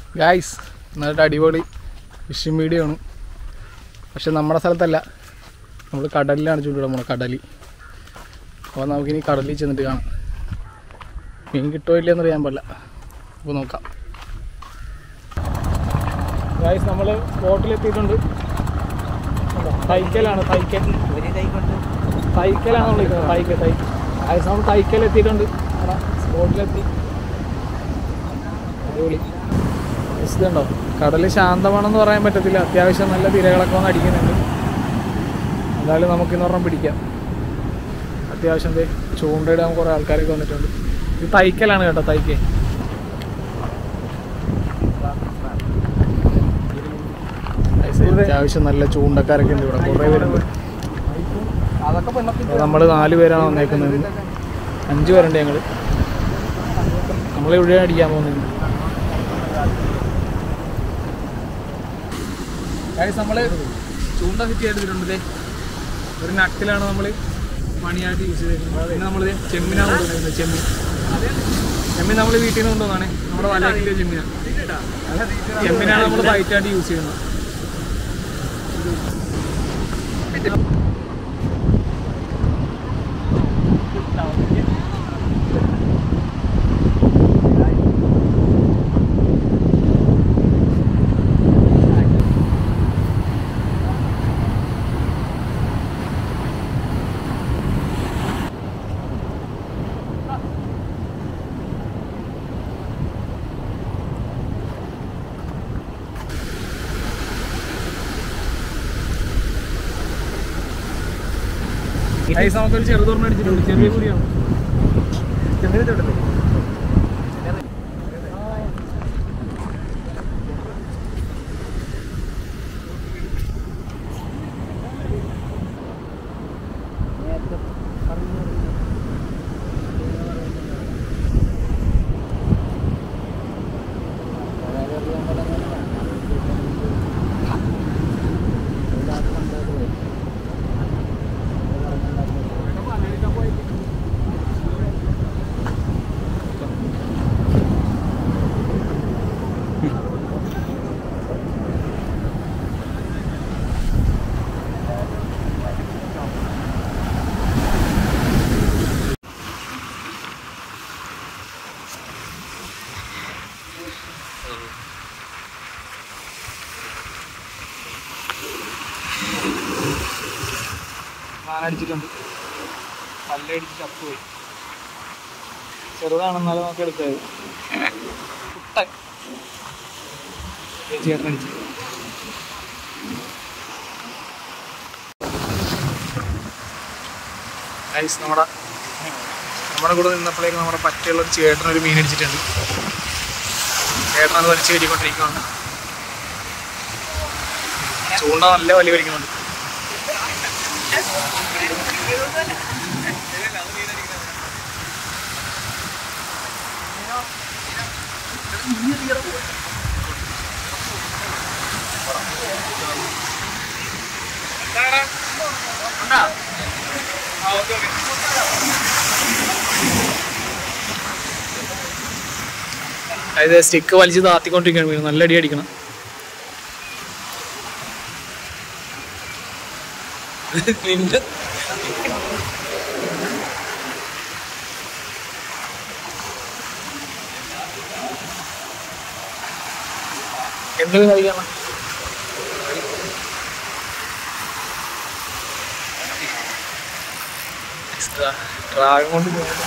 Guys എന്നിട്ട് അടിപൊളി phishing video ആണ് പക്ഷെ നമ്മുടെ സ്ഥലത്തല്ല നമ്മൾ കടലിലാണ് ചൂണ്ടിടാൻ പോണത് കടലിൽ അപ്പോൾ നമുക്കിനി കടലിൽ ചെന്നിട്ട് കാണാം മീൻ കിട്ടുമോ ഇല്ലയെന്ന് അറിയാൻ പാടില്ല അപ്പോൾ നോക്കാം ഗായ്സ് നമ്മൾ ബോട്ടിലെത്തിയിട്ടുണ്ട് തൈക്കലാണ് തൈക്കൽ തൈക്കലാണ് നമ്മൾ വിളിക്കുന്നത് തൈക്കൽ തൈക്കൽ ഗായ്സ് നമ്മൾ തൈക്കൽ എത്തിയിട്ടുണ്ട് ബോട്ടിലെത്തി അടിപൊളി Guys, ഇതുണ്ടോ കടൽ ശാന്തമാണെന്ന് പറയാൻ പറ്റത്തില്ല അത്യാവശ്യം നല്ല തിരകളൊക്കെ വന്ന് അടിക്കുന്നുണ്ട് എന്തായാലും നമുക്ക് ഇന്ന് ഒരെണ്ണം പിടിക്കാം അത്യാവശ്യം ദേ ചൂണ്ടയിടാൻ കുറേ ആൾക്കാരൊക്കെ വന്നിട്ടുണ്ട് ഇത് തൈക്കലാണ് കേട്ടോ തൈക്കൽ Guys, അത്യാവശ്യം നല്ല ചൂണ്ടക്കാരൊക്കെ ഉണ്ട് ഇവിടെ കുറേ പേരുണ്ട് നമ്മൾ നാല് പേരാണ് വന്നേക്കുന്നത് അഞ്ച് പേരുണ്ട് ഞങ്ങൾ നമ്മളിവിടെ അടിക്കാൻ പോകുന്നത് നമ്മൾ ചൂണ്ട സെറ്റ് ചെയ്തിട്ടുണ്ട് ദേ. ഒരു നട്ടിലാണ് നമ്മൾ പണിയായിട്ട് യൂസ് ചെയ്തിരിക്കുന്നത് പിന്നെ നമ്മൾ ചെമ്മിനാണ് കൊണ്ടുവന്നത് ചെമ്മീൻ ചെമ്മീൻ നമ്മൾ വീട്ടിൽ നിന്ന് കൊണ്ടുവന്നാണ് നമ്മുടെ വലക്കിലെ ചെമ്മീനാണ് ചെമ്മീനാണ് നമ്മൾ ബൈറ്റായിട്ട് യൂസ് ചെയ്യുന്നത് ഗൈസ് നമുക്കൊരു ചെറുതോർമ്മ അടിച്ചിട്ടുണ്ട് ചെറിയ കുടിയാണ് അടിച്ചിട്ടുണ്ട് പല്ലടിച്ച് ചത്തുപോയി ചെറുതാണെന്നാലും നമുക്ക് എടുത്തത് കുട്ടൻ ചേട്ടനടിച്ച് ഐസ് നമ്മുടെ നമ്മുടെ കൂടെ നിന്നപ്പോഴേക്ക് നമ്മുടെ പറ്റുള്ള ഒരു ചേട്ടനൊരു മീൻ അടിച്ചിട്ടുണ്ട് ചേട്ടൻ അത് വലിച്ചു കയറ്റിക്കൊണ്ടിരിക്കുകയാണ് ചൂണ്ട നല്ല വലിയ വലിക്കുന്നുണ്ട് അതായത് സ്റ്റിക്ക് വലിച്ച് താത്തിക്കൊണ്ടിരിക്കുകയാണ് വീണ് നല്ല അടി അടിക്കണം നിന്റെ എന്തൊരു കഴിക്കണം ഡ്രാഗൺ കൊണ്ട് പോകുന്നത്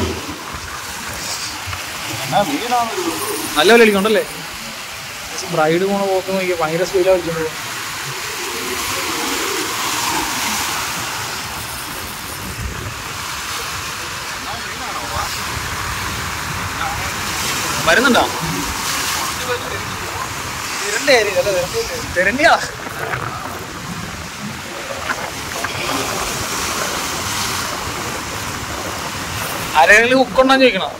നല്ല വില കളിക്കണ്ടല്ലേ ബ്രൈഡ് പോണ പോക്ക് നോക്കിയാൽ ഭയങ്കര സ്പീഡിലാണ് കളിച്ചോണ്ട് പോകും വരുന്നുണ്ടോ തിരണ്ടിയാ ആരെങ്കിലും ഹുക്കുണ്ടോന്ന് ചോദിക്കണം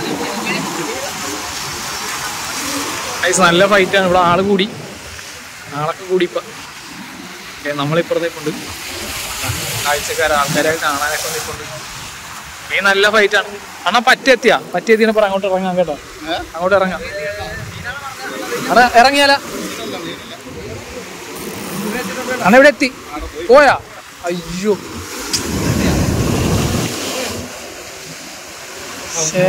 ഐസ് നല്ല ഫൈറ്റാണ് ഇവിടെ ആള് കൂടി ആളൊക്കെ കൂടിപ്പ ഏ, നമ്മളിപ്പുറത്തെ ഉണ്ട് കാഴ്ചക്കാർ ആൾക്കാരെ കാണാനൊക്കെ നിൽപ്പുണ്ട് ഈ നല്ല ഫൈറ്റ് ആണ് അണ്ണാ പറ്റെത്തിയാ പറ്റെത്തിയപ്പോ അങ്ങോട്ട് ഇറങ്ങാം കേട്ടോ അങ്ങോട്ട് ഇറങ്ങാം അണ്ണാ ഇറങ്ങിയാല അണ്ണ ഇവിടെ എത്തി പോയാ അയ്യോ ശ്ശേ.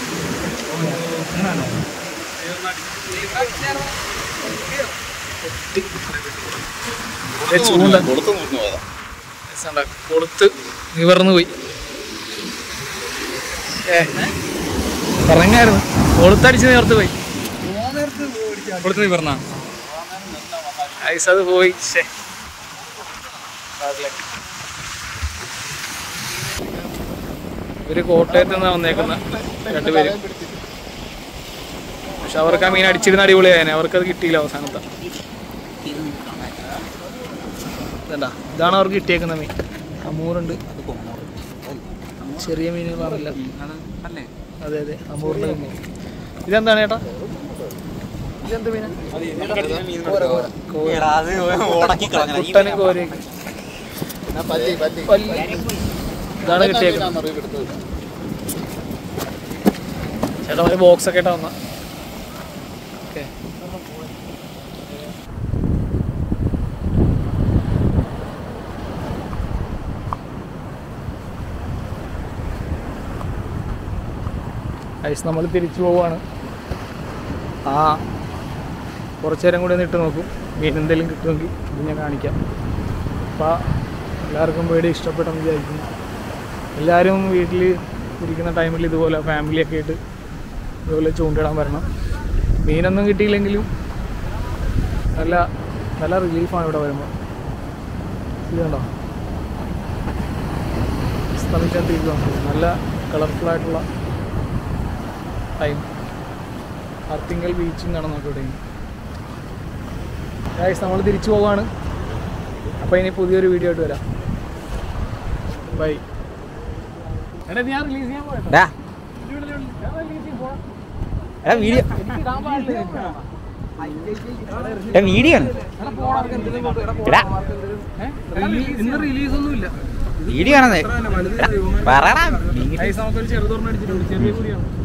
ദേ ചൂണ്ട കൊടുത്തു നോക്കുന്നു പോയതാ രസമുണ്ട്. കൊളുത്ത് നിവർന്നു പോയി ഏ പറഞ്ഞായിരുന്നു കൊളുത്തടിച്ച് നിവർത്ത് പോയി കൊളുത്ത് നിവർന്ന ഐസ് അത് പോയി ശേ ഇവര് കോട്ടയത്ത് നിന്ന് വന്നേക്കുന്ന രണ്ടുപേര് പക്ഷെ അവർക്ക് ആ മീൻ അടിച്ചിരുന്ന അടിപൊളിയായനെ അവർക്കത് കിട്ടിയില്ല അവസാനത്തെ ഇതണ്ടാ ഇതാണ് അവർക്ക് കിട്ടിയേക്കുന്ന മീൻ അമൂറുണ്ട് ചെറിയ മീനുകളാണല്ല അതെ അതെ അമൂറിന്റെ മീൻ ഇതെന്താണ് ചേട്ടാ ഇതെന്ത് മീനാ കുട്ടന് കോരയൊക്കെ പല്ലി പല്ലി പല്ലി. ഇതാണ് കിട്ടിയേക്കുന്നത് അറിയപ്പെടുത്തത് ചേട്ടാ ഒരു ബോക്സ് ഒക്കെ ഇട്ടാ വന്ന ഓക്കെ ഐസ് നമ്മൾ തിരിച്ചു പോവാണ് ആ കുറച്ച് നേരം കൂടി ഒന്ന് ഇട്ട് നോക്കും മീൻ എന്തെങ്കിലും കിട്ടുമെങ്കിൽ ഇത് ഞാൻ കാണിക്കാം അപ്പോൾ എല്ലാവർക്കും വീഡിയോ ഇഷ്ടപ്പെട്ടെന്ന് വിചാരിക്കുന്നു എല്ലാവരും വീട്ടിൽ ഇരിക്കുന്ന ടൈമിൽ ഇതുപോലെ ഫാമിലിയൊക്കെ ആയിട്ട് ഇതുപോലെ ചൂണ്ടിടാൻ വരണം മീനൊന്നും കിട്ടിയില്ലെങ്കിലും നല്ല നല്ല റിലീഫാണ് ഇവിടെ വരുമ്പോൾ ഇത് കണ്ടോ അസ്തമിച്ചോണ്ടിരിക്കുകയാണ് നല്ല കളർഫുൾ ആയിട്ടുള്ള ടൈം അർത്തിങ്കൽ ബീച്ചും കാണാൻ നമുക്ക് ഇവിടെ ഗൈസ് നമ്മൾ തിരിച്ചു പോവാണ് അപ്പോൾ ഇനി പുതിയൊരു വീഡിയോ ആയിട്ട് വരാം ബൈ എടാ ഇത് ഞാൻ റിലീസ് ചെയ്യാൻ പോയതാ ഡാ, റിലീസ് ചെയ്യാൻ പോവാം എടാ വീഡിയോ എനിക്ക് ഇടാൻ പാടില്ല എടാ വീഡിയോ ആണ് എടാ ഇന്ന് റിലീസ് ഒന്നും ഇല്ല വീഡിയോ ആണെന്നേ പറയടാ നമുക്കൊരു ചെറുതോർന്ന് അടിച്ചിട്ടുണ്ട് ചെറിയ കൂടിയാണ്